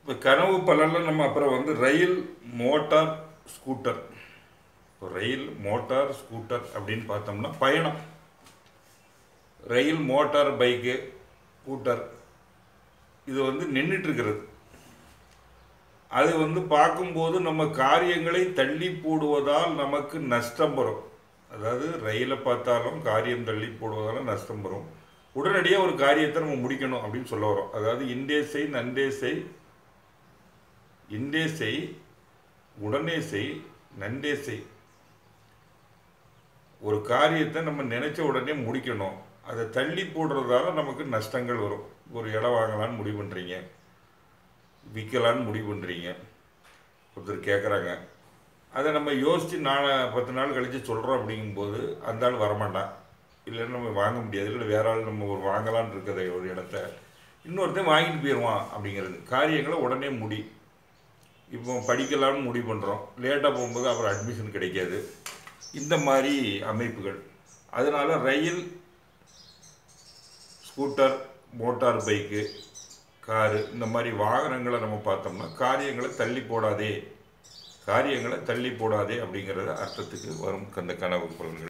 இப்போ கனவு பலனில் நம்ம அப்புறம் வந்து ரயில் மோட்டார் ஸ்கூட்டர் இப்போ ரயில் மோட்டார் ஸ்கூட்டர் அப்படின்னு பார்த்தோம்னா பயணம் ரயில் மோட்டார் பைக்கு ஸ்கூட்டர் இது வந்து நின்றுட்டு இருக்கிறது அது வந்து பார்க்கும்போது நம்ம காரியங்களை தள்ளி போடுவதால் நமக்கு நஷ்டம் வரும் அதாவது ரயிலை பார்த்தாலும் காரியம் தள்ளி போடுவதால் நஷ்டம் வரும் உடனடியாக ஒரு காரியத்தை நம்ம முடிக்கணும் அப்படின்னு சொல்ல வரோம் அதாவது இன்றே செய் நன்றே செய் இன்றே செய் உடனே செய் நன்றே செய் ஒரு காரியத்தை நம்ம நினைச்ச உடனே முடிக்கணும் அதை தள்ளி போடுறதால நமக்கு நஷ்டங்கள் வரும் ஒரு இடம் வாங்கலான்னு முடிவு பண்ணுறீங்க விற்கலான்னு முடிவு பண்ணுறீங்க ஒருத்தர் கேட்குறாங்க அதை நம்ம யோசித்து நான் பத்து நாள் கழித்து சொல்கிறோம் அப்படிங்கும்போது அந்த ஆள் வரமாட்டான் இல்லைன்னா நம்ம வாங்க முடியாது இல்லை வேற ஆள் நம்ம ஒரு வாங்கலான்னு இருக்கிற ஒரு இடத்த இன்னொருத்தன் வாங்கிட்டு போயிடுவான் அப்படிங்கிறது காரியங்களை உடனே முடி இப்போ படிக்கலாம்னு முடிவு பண்ணுறோம் லேட்டாக போகும்போது அப்புறம் அட்மிஷன் கிடைக்காது இந்த மாதிரி அமைப்புகள் அதனால் rail scooter motor bike car இந்த மாதிரி வாகனங்களை நம்ம பார்த்தோம்னா காரியங்களை தள்ளி போடாதே காரியங்களை தள்ளி போடாதே அப்படிங்கிறது அர்த்தத்துக்கு வரும் அந்த கனவு பலன்கள்